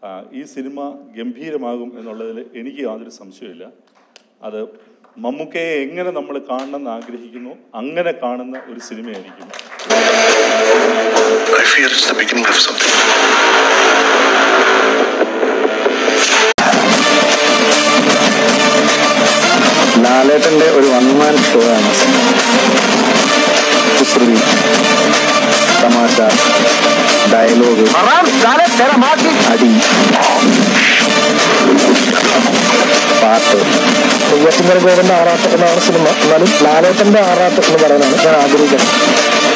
ആ, ഈ സിനിമ ഗംഭീരമാകും എന്നുള്ളതിൽ എനിക്ക് യാതൊരു സംശയമില്ല അത് മമ്മൂക്കയെ എങ്ങനെ നമ്മൾ കാണണമെന്ന് ആഗ്രഹിക്കുന്നു അങ്ങനെ കാണുന്ന ഒരു സിനിമയായിരിക്കും I fear it's the beginning of something. ലാലേട്ടന്റെ ഒരു വൺമാൻ ഷോ ആണ് കുസൃതി തമാശ ഡയലോഗ് അടി പാട്ട് നെയ്യാറ്റിൻകര ഗോവിന്റെ ആറാട്ട് എന്നാണ് സിനിമ എന്നാലും ലാലേട്ടന്റെ ആറാട്ട് എന്ന് പറയാനാണ് ഞാൻ ആഗ്രഹിക്കുന്നത്